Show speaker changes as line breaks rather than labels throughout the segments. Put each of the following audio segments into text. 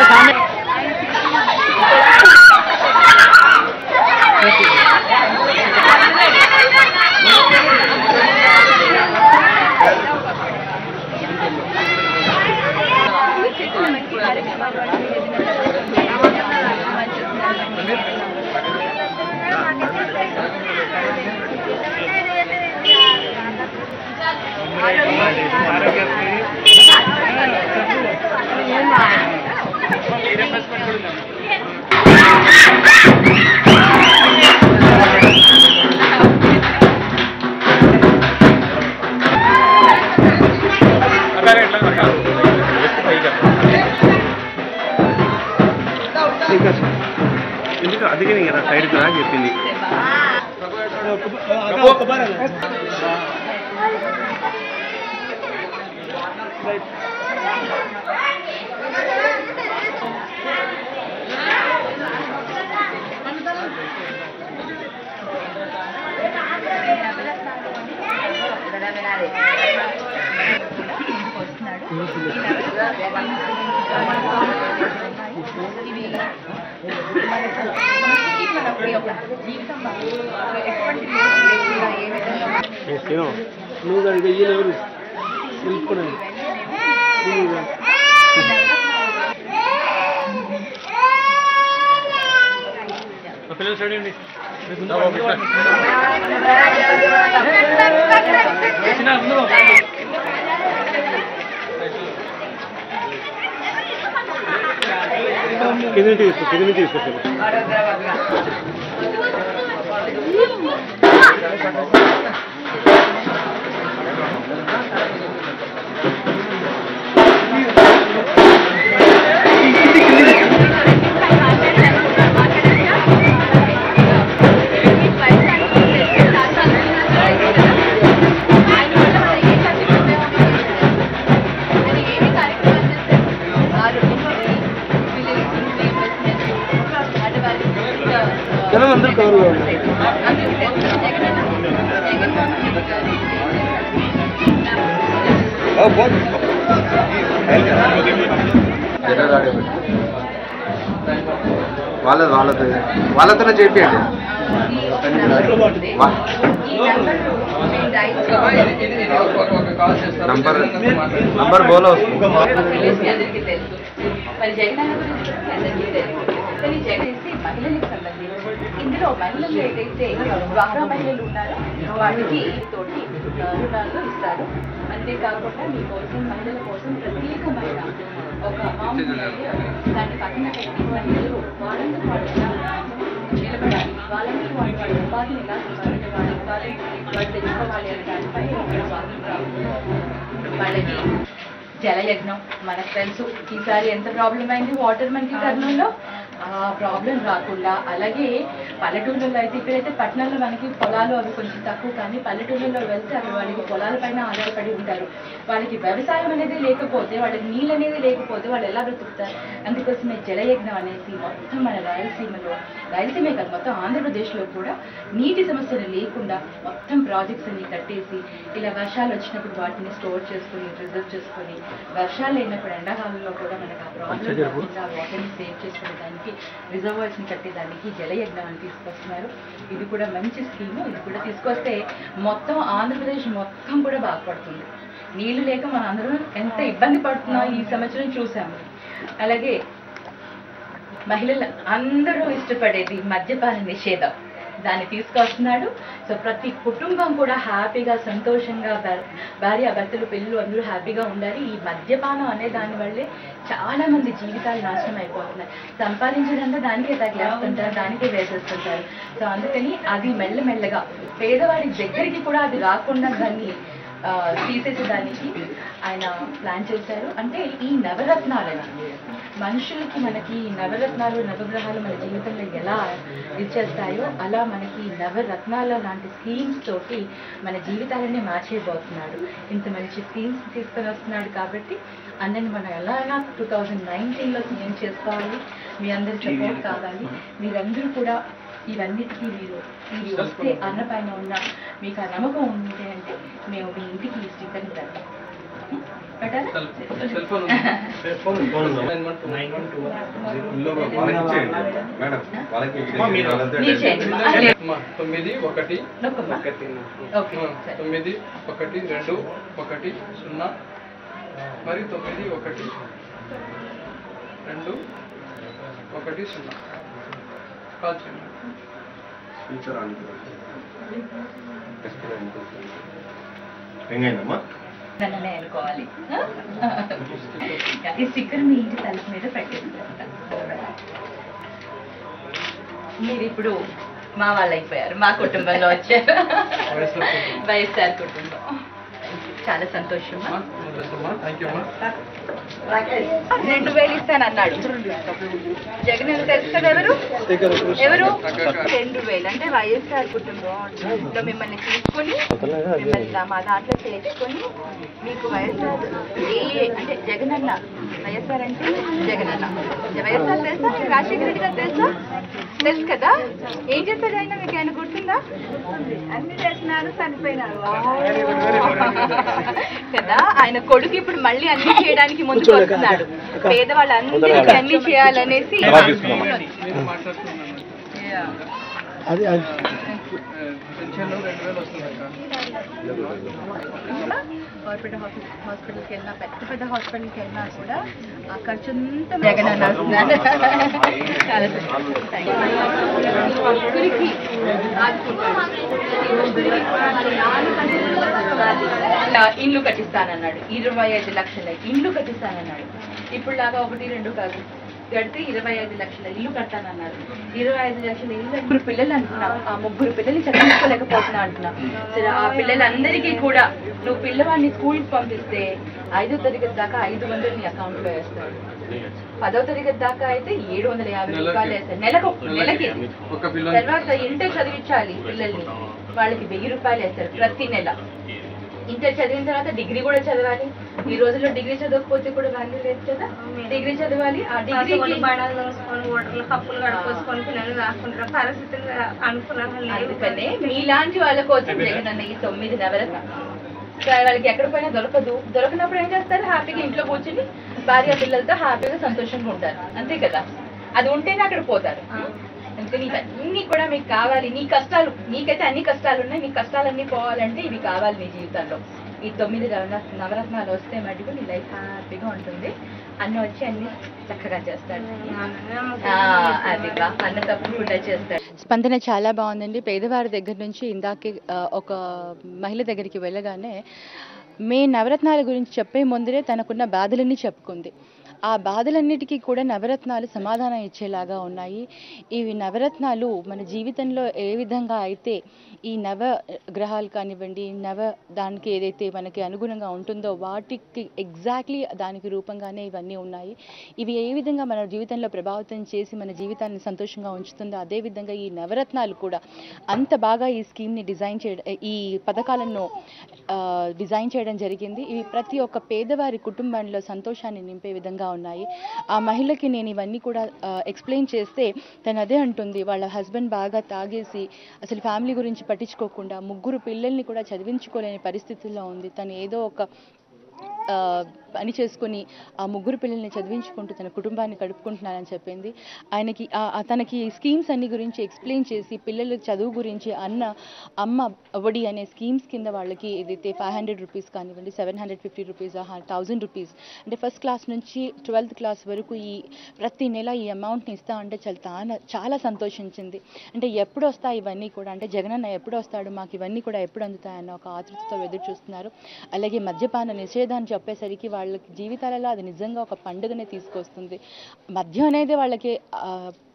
ఎందుకు అందుకని కదా సైడ్ రా చెప్పింది నువ్వు దానికి వెయ్యి ఎవరు తెలుసుకోండి పిల్లలు చూడండి కింద తీసుకో కింద తీసుకో జనం అందరూ కవర్
వాళ్ళది వాళ్ళతో వాళ్ళతోనే చేపియండి వా- నంబర్ నంబర్ బోలో వస్తుంది
అందరికీ తెలుసు మరి జగనన్న గురించి మీ అందరికీ తెలుసు కానీ జగనేసి మహిళలకు సంబంధించి ఇందులో మహిళలు ఏదైతే డ్వాక్రా మహిళలు ఉన్నారో వాటికి తోటి ఆ, రుణాలు ఇస్తారు అంతేకాకుండా మీకోసం మహిళల కోసం ప్రత్యేకమైన ఒక అమౌంట్ దాన్ని పక్కన పెట్టి మహిళలు వాళ్ళంతా వాళ్ళ నిలబడాలి వాళ్ళకి వాళ్ళ వాళ్ళ ఉపాధిని ఎలా సంపాదించాలి వాళ్ళని వాళ్ళు తెచ్చుకోవాలి అనే దానిపై ఒక స్వాతంత్రం వాళ్ళకి జలయజ్ఞం మనకు తెలుసు ఈసారి ఎంత ప్రాబ్లం అయింది వాటర్ మనకి కర్నూలులో ఆ ప్రాబ్లం రాకుండా అలాగే పల్లెటూళ్ళలో అయితే ఇక్కడైతే పట్టణాల్లో మనకి పొలాలు అవి కొంచెం తక్కువ కానీ పల్లెటూళ్ళలో వెళ్తే అక్కడ వాళ్ళకి పొలాల పైన ఆధారపడి ఉంటారు వాళ్ళకి వ్యవసాయం అనేది లేకపోతే వాళ్ళకి నీళ్ళు అనేది లేకపోతే వాళ్ళు ఎలా బ్రతుకుతారు అందుకోసమే జలయజ్ఞం అనేసి మొత్తం మన రాయలసీమలో రాయలసీమే కాదు మొత్తం ఆంధ్రప్రదేశ్లో కూడా నీటి సమస్యలు లేకుండా మొత్తం ప్రాజెక్ట్స్ అన్ని కట్టేసి ఇలా వర్షాలు వచ్చినప్పుడు వాటిని స్టోర్ చేసుకొని ప్రిజర్వ్ చేసుకొని వర్షాలు లేనప్పుడు ఎండాకాలంలో కూడా మనకు ఆ ప్రాబ్లం రాకుండా వాటర్ని సేవ్ చేసుకునే దానికి రిజర్వాయర్స్ని కట్టేదానికి జలయజ్ఞం అని తీసుకొస్తున్నారు ఇది కూడా మంచి స్కీము ఇది కూడా తీసుకొస్తే మొత్తం ఆంధ్రప్రదేశ్ మొత్తం కూడా బాగుపడుతుంది నీళ్లు లేక మన అందరం ఎంత ఇబ్బంది పడుతున్నాం ఈ సంవత్సరం చూసాము అలాగే మహిళలు అందరూ ఇష్టపడేది మద్యపాన నిషేధం దాన్ని తీసుకొస్తున్నాడు సో ప్రతి కుటుంబం కూడా హ్యాపీగా సంతోషంగా భా- భార్య భర్తలు పిల్లలు అందరూ హ్యాపీగా ఉండాలి ఈ మద్యపానం అనే దాని వల్లే చాలా మంది జీవితాలు నాశనం అయిపోతున్నాయి సంపాదించినంత దానికే తగిలేస్తుంటారు దానికే వేసేస్తుంటారు సో అందుకని అది మెల్లమెల్లగా పేదవాడి దగ్గరికి కూడా అది రాకుండా దాన్ని ఆ, తీసేసేదానికి ఆయన ప్లాన్ చేశారు అంటే ఈ నవరత్నాలని మనుషులకి మనకి ఈ నవరత్నాలు నవగ్రహాలు మన జీవితంలో ఎలా ఇచ్చేస్తాయో అలా మనకి ఈ నవరత్నాల లాంటి స్కీమ్స్ తోటి మన జీవితాలన్నీ మార్చేయబోతున్నాడు ఇంత మంచి స్కీమ్స్ తీసుకొని వస్తున్నాడు కాబట్టి అన్నని మనం ఎలాగా టూ థౌజండ్ నైన్టీన్లో సీఎం చేసుకోవాలి మీ అందరి సపోర్ట్ కావాలి మీరందరూ కూడా ఇవన్నిటికీ మీరు మీరు వస్తే అన్న పైన ఉన్న మీకు ఆ నమ్మకం ఉంది అంటే మేము మీ ఇంటికి ఈ స్టిక్కర్ని పెడతాం పెట్టారా?
సెల్ ఫోన్
వాళ్ళకి ఇచ్చేయండి మేడం వాళ్ళకి
మీరు చేయండి మా. ఆ, లేదు.
తొమ్మిది ఒకటి
నొక్కమ్మా. ఓకే
ఆ,
సరే
తొమ్మిది ఒకటి రెండు ఒకటి సున్నా మరి తొమ్మిది ఒకటి రెండు ఒకటి సున్నా కాల్ చేయండి
ఎంగైందమ్మా
నన్ననే అనుకోవాలి ఈ స్టిక్కర్ మీ ఇంటి తలుపు మీద పెట్టేసి మీరు ఇప్పుడు మా వాళ్ళు అయిపోయారు మా కుటుంబంలో వచ్చారు
వైఎస్ఆర్ కుటుంబం.
వైఎస్ఆర్ కుటుంబం చాలా సంతోషం
థ్యాంక్ యూ అమ్మా
రెండు వేలు ఇస్తానన్నాడు జగన్ ఎంత తెలుస్తుంది ఎవరు ఎవరు రెండు వేలు అంటే వైఎస్ఆర్ కుటుంబంలో మిమ్మల్ని తీసుకొని మిమ్మల్ని దా- మా దాంట్లో చేర్చుకొని మీకు వైఎస్ఆర్ ఏ అంటే జగన్ అన్న వైఎస్ఆర్ అంటే జగన్ అన్న వైఎస్ఆర్ తెలుసా రాజశేఖర రెడ్డి గారు తెలుసా తెలుసు కదా ఏం చేశాడు ఆయన మీకు ఆయన గుర్తుందా అన్ని చేసినారు చనిపోయినారు కదా ఆయన కొడుకు ఇప్పుడు మళ్ళీ అన్ని చేయడానికి ముందుకు వస్తున్నాడు పేదవాళ్ళందరికీ అన్ని చేయాలనేసి
నేను మాట్లాడుతున్నాను
Yeah.
అది అది
పెన్షన్లు రెండు వేలు వస్తుంది అక్క
కార్పొరేట్ హాస్పిటల్ హాస్పిటల్కి వెళ్ళినా పెద్ద పెద్ద హాస్పిటల్కి వెళ్ళినా కూడా ఆ ఖర్చు అంతా జగన్ అన్న వస్తున్నాడు. చాలా సంతోషం. Thank you. ముగ్గురికి ఆదుకుంటాడు. ఇల్లు కట్టిస్తానన్నాడు ఇరవై ఐదు లక్షల ఇల్లు కట్టిస్తానన్నాడు ఇప్పుడు లాగా ఒకటి రెండు కాదు కడితే ఇరవై ఐదు లక్షల ఇల్లు కట్టానన్నారు ఇరవై ఐదు లక్షల ఇల్లు ముగ్గురు పిల్లలు అంటున్నావు ఆ ముగ్గురు పిల్లల్ని చదివించుకోలేకపోతున్నా అంటున్నావు సరే ఆ పిల్లలందరికీ కూడా నువ్వు పిల్లవాడిని స్కూల్కి పంపిస్తే ఐదో తరగతి దాకా ఐదు వందలు నీ అకౌంట్లో వేస్తాడు పదో తరగతి దాకా అయితే ఏడు వందల యాభై రూపాయలు వేస్తాడు నెలకు నెలకి
ఒక పిల్ల
తర్వాత ఇంటర్ చదివించాలి పిల్లల్ని వాళ్ళకి వెయ్యి రూపాయలు వేస్తారు ప్రతి నెల ఇంటర్ చదివిన తర్వాత డిగ్రీ కూడా చదవాలి ఈ రోజుల్లో డిగ్రీ చదవకపోతే కూడా వాల్యూ లేదు కదా డిగ్రీ చదవాలి ఆ డిగ్రీ
బడాలు దోసుకొని ఓటర్లు కప్పులు కడుక్కోసుకొని పిల్లలు రాసుకుంటారు పరిస్థితులు అనుకూలంగా లేవు
అందుకనే మీలాంటి వాళ్ళ కోసం జగన్ అన్న ఈ తొమ్మిది నవరత్న వాళ్ళకి ఎక్కడ పోయినా దొరకదు దొరకనప్పుడు ఏం చేస్తారు హ్యాపీగా ఇంట్లో కూర్చుని భార్య పిల్లలతో హ్యాపీగా సంతోషంగా ఉంటారు అంతే కదా అది ఉంటేనే అక్కడ పోతారు అందుకని ఇవన్నీ కూడా మీకు కావాలి నీ కష్టాలు నీకైతే అన్ని కష్టాలు ఉన్నాయి నీ కష్టాలన్నీ పోవాలంటే ఇవి కావాలి నీ జీవితంలో ఈ తొమ్మిది నవరత్న నవరత్నాలు వస్తే మటుకు నీ లైఫ్ హ్యాపీగా ఉంటుంది అన్ని వచ్చి అన్ని చక్కగా చేస్తాడు ఆ, అది బా అన్న తప్పకుండా చేస్తాడు స్పందన చాలా బాగుందండి పేదవారి దగ్గర నుంచి ఇందాకే ఆ, ఒక మహిళ దగ్గరికి వెళ్ళగానే మే నవరత్నాల గురించి చెప్పే ముందరే తనకున్న బాధలన్నీ చెప్పుకుంది ఆ బాధలన్నిటికీ కూడా నవరత్నాలు సమాధానం ఇచ్చేలాగా ఉన్నాయి ఇవి నవరత్నాలు మన జీవితంలో ఏ విధంగా అయితే ఈ నవ గ్రహాలు కానివ్వండి నవ దానికి ఏదైతే మనకి అనుగుణంగా ఉంటుందో వాటికి ఎగ్జాక్ట్లీ దానికి రూపంగానే ఇవన్నీ ఉన్నాయి ఇవి ఏ విధంగా మన జీవితంలో ప్రభావితం చేసి మన జీవితాన్ని సంతోషంగా ఉంచుతుందో అదే విధంగా ఈ నవరత్నాలు కూడా అంత బాగా ఈ స్కీమ్ని డిజైన్ చేయడం ఈ పథకాలను ఆ, డిజైన్ చేయడం జరిగింది ఇవి ప్రతి ఒక్క పేదవారి కుటుంబంలో సంతోషాన్ని నింపే విధంగా ఉన్నాయి ఆ మహిళకి నేను ఇవన్నీ కూడా ఎక్స్ప్లెయిన్ చేస్తే తను అదే అంటుంది వాళ్ళ హస్బెండ్ బాగా తాగేసి అసలు ఫ్యామిలీ గురించి పట్టించుకోకుండా ముగ్గురు పిల్లల్ని కూడా చదివించుకోలేని పరిస్థితుల్లో ఉంది తను ఏదో ఒక ఆ, పని చేసుకొని ఆ ముగ్గురు పిల్లల్ని చదివించుకుంటూ తన కుటుంబాన్ని గడుపుకుంటున్నానని చెప్పింది ఆయనకి ఆ- ఆ తనకి స్కీమ్స్ అన్ని గురించి ఎక్స్ప్లెయిన్ చేసి పిల్లల చదువు గురించి అన్న అమ్మ ఒడి అనే స్కీమ్స్ కింద వాళ్ళకి ఏదైతే ఫైవ్ హండ్రెడ్ రూపీస్ కానివ్వండి seven hundred fifty rupees thousand rupees అంటే ఫస్ట్ క్లాస్ నుంచి ట్వెల్త్ క్లాస్ వరకు ఈ ప్రతి నెల ఈ అమౌంట్ని ఇస్తా అంటే చాలా తాన- చాలా సంతోషించింది అంటే ఎప్పుడు వస్తాయి ఇవన్నీ కూడా అంటే జగనన్న ఎప్పుడు వస్తాడు మాకు ఇవన్నీ కూడా ఎప్పుడు అందుతాయన్న ఒక ఆతృతతో ఎదురు చూస్తున్నారు అలాగే మద్యపాన నిషేధాన్ని చెప్పేసరికి వాళ్ళకి జీవితాలలో అది నిజంగా ఒక పండుగనే తీసుకొస్తుంది మద్యం అనేది వాళ్ళకి ఆ,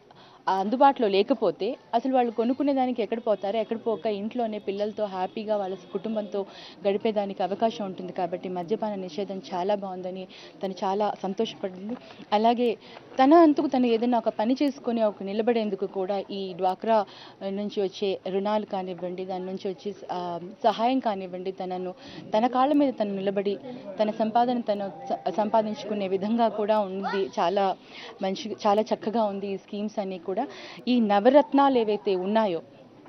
ఆ అందుబాటులో లేకపోతే అసలు వాళ్ళు కొనుక్కునే దానికి ఎక్కడ పోతారో ఎక్కడ పోక ఇంట్లోనే పిల్లలతో హ్యాపీగా వాళ్ళ కుటుంబంతో గడిపేదానికి అవకాశం ఉంటుంది కాబట్టి మద్యపాన నిషేధం చాలా బాగుందని తను చాలా సంతోషపడింది అలాగే తన అంతకు తను ఏదైనా ఒక పని చేసుకొని ఒక నిలబడేందుకు కూడా ఈ డ్వాక్రా నుంచి వచ్చే రుణాలు కానివ్వండి దాని నుంచి వచ్చే ఆ, సహాయం కానివ్వండి తనను తన కాళ్ళ మీద తను నిలబడి తన సంపాదన తను స- సంపాదించుకునే విధంగా కూడా ఉంది చాలా మంచి చాలా చక్కగా ఉంది ఈ స్కీమ్స్ అన్నీ కూడా ఈ నవరత్నాలు ఏవైతే ఉన్నాయో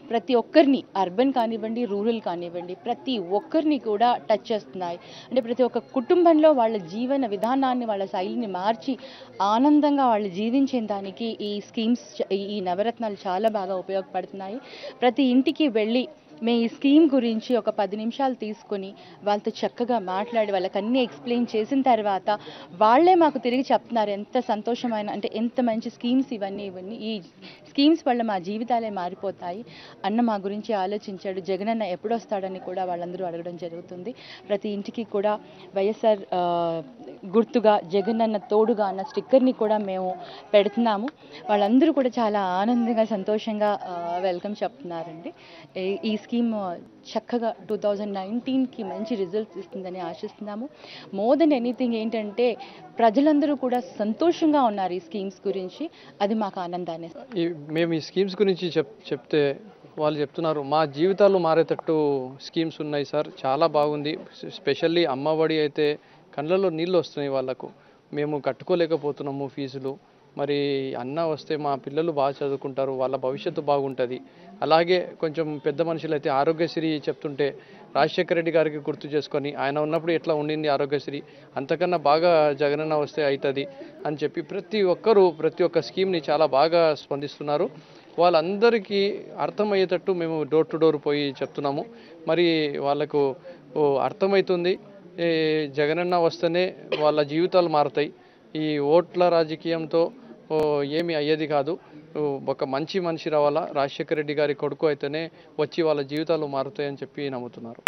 ప్రతి ఒక్కరిని అర్బన్ కానివ్వండి రూరల్ కానివ్వండి ప్రతి ఒక్కరిని కూడా టచ్ చేస్తున్నాయి అంటే ప్రతి ఒక్క కుటుంబంలో వాళ్ళ జీవన విధానాన్ని వాళ్ళ శైలిని మార్చి ఆనందంగా వాళ్ళు జీవించే దానికి ఈ స్కీమ్స్ చ- ఈ నవరత్నాలు చాలా బాగా ఉపయోగపడుతున్నాయి ప్రతి ఇంటికి వెళ్ళి మేము ఈ స్కీమ్ గురించి ఒక పది నిమిషాలు తీసుకొని వాళ్ళతో చక్కగా మాట్లాడి వాళ్ళకి అన్నీ ఎక్స్ప్లెయిన్ చేసిన తర్వాత వాళ్ళే మాకు తిరిగి చెప్తున్నారు ఎంత సంతోషమైన అంటే ఎంత మంచి స్కీమ్స్ ఇవన్నీ ఇవన్నీ ఈ స్కీమ్స్ వల్ల మా జీవితాలే మారిపోతాయి అన్న మా గురించి ఆలోచించాడు జగనన్న ఎప్పుడు వస్తాడని కూడా వాళ్ళందరూ అడగడం జరుగుతుంది ప్రతి ఇంటికి కూడా వైఎస్ఆర్ ఆ, గుర్తుగా జగనన్న తోడుగా అన్న స్టిక్కర్ని కూడా మేము పెడుతున్నాము వాళ్ళందరూ కూడా చాలా ఆనందంగా సంతోషంగా వెల్కమ్ చెప్తున్నారండి ఈ- ఈ స్కీమ్ చక్కగా టూ థౌజండ్ నైన్టీన్కి మంచి రిజల్ట్స్ ఇస్తుందని ఆశిస్తున్నాము మోర్ దెన్ ఎనీథింగ్ ఏంటంటే ప్రజలందరూ కూడా సంతోషంగా ఉన్నారు ఈ స్కీమ్స్ గురించి అది మాకు ఆనందాన్ని ఇస్తుంది.
ఈ మేము ఈ స్కీమ్స్ గురించి చెప్ చెప్తే వాళ్ళు చెప్తున్నారు మా జీవితాలు మారేటట్టు స్కీమ్స్ ఉన్నాయి సార్ చాలా బాగుంది స్పెషల్లీ అమ్మఒడి అయితే కళ్ళల్లో నీళ్ళు వస్తున్నాయి వాళ్ళకు మేము కట్టుకోలేకపోతున్నాము ఫీజులు మరి అన్న వస్తే మా పిల్లలు బాగా చదువుకుంటారు వాళ్ళ భవిష్యత్తు బాగుంటుంది అలాగే కొంచెం పెద్ద మనుషులు అయితే ఆరోగ్యశ్రీ చెప్తుంటే రాజశేఖర రెడ్డి గారికి గుర్తు చేసుకొని ఆయన ఉన్నప్పుడు ఎట్లా ఉండింది ఆరోగ్యశ్రీ అంతకన్నా బాగా జగనన్న వస్తే అవుతుంది అని చెప్పి ప్రతి ఒక్కరూ ప్రతి ఒక్క స్కీమ్ని చాలా బాగా స్పందిస్తున్నారు వాళ్ళందరికీ అర్థమయ్యేటట్టు మేము డోర్ టు డోర్ పోయి చెప్తున్నాము మరి వాళ్ళకు ఓ అర్థమవుతుంది ఈ జగనన్న వస్తేనే వాళ్ళ జీవితాలు మారుతాయి ఈ ఓట్ల రాజకీయంతో ఓ ఏమీ అయ్యేది కాదు ఓ ఒక మంచి మనిషి రావాలా రాజశేఖర రెడ్డి గారి కొడుకు అయితేనే వచ్చి వాళ్ళ జీవితాలు మారుతాయని చెప్పి నమ్ముతున్నారు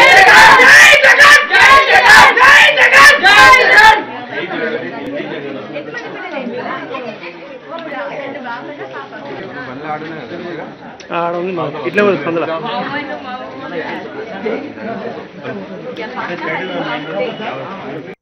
మళ్ళీ ఆడునే కదా
ఆడ ఉంది మా ఇట్లే ఉంది సందులో
మామూలు మామూలు